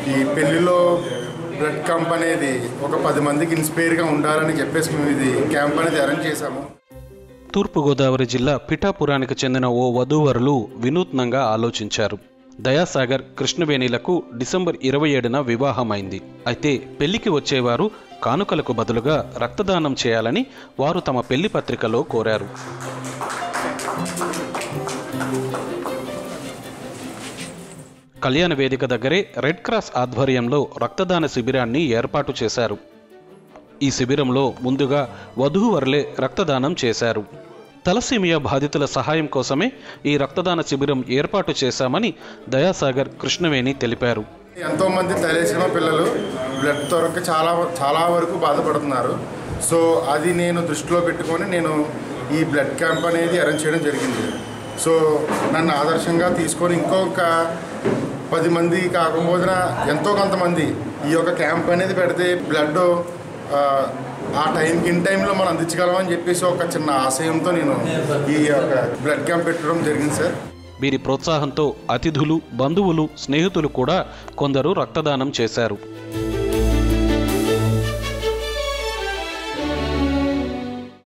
ఈ పెళ్లిలో blood camp అనేది ఒక పది మందికి ఇన్స్పైర్గా ఉండాలని చెప్పేసి మేము ఇది క్యాంప్ అనేది అరేంజ్ చేశాము తూర్పుగోదావరి జిల్లా పిఠాపురానికి చెందిన ఓ వధూవరులు వినూత్నంగా ఆలోచించారు దయాసాగర్ కృష్ణవేణిలకు డిసెంబర్ ఇరవై ఏడున వివాహమైంది అయితే పెళ్లికి వచ్చేవారు కానుకలకు బదులుగా రక్తదానం చేయాలని వారు తమ పెళ్లి పత్రికలో కోరారు కళ్యాణ వేదిక దగ్గరే రెడ్ క్రాస్ ఆధ్వర్యంలో రక్తదాన శిబిరాన్ని ఏర్పాటు చేశారు ఈ శిబిరంలో ముందుగా వధూవరులే రక్తదానం చేశారు తలసీమియా బాధితుల సహాయం కోసమే ఈ రక్తదాన శిబిరం ఏర్పాటు చేశామని దయాసాగర్ కృష్ణవేణి తెలిపారు ఎంతో మంది తలేసిమ పిల్లలు బ్లడ్ దొరక చాలా చాలా వరకు బాధపడుతున్నారు సో అది నేను దృష్టిలో పెట్టుకొని నేను ఈ బ్లడ్ క్యాంప్ అనేది అరేంజ్ చేయడం జరిగింది సో నన్ను ఆదర్శంగా తీసుకొని ఇంకొక పది మంది కాకపోతే ఎంతో కొంతమంది ఈ యొక్క క్యాంప్ అనేది పెడితే బ్లడ్ ఆ టైంకి ఇన్ టైంలో మనం అందించగలమని చెప్పేసి ఒక చిన్న ఆశయంతో నేను ఈ యొక్క బ్లడ్ క్యాంప్ పెట్టడం జరిగింది సార్ వీరి ప్రోత్సాహంతో అతిథులు బంధువులు స్నేహితులు కూడా కొందరు రక్తదానం చేశారు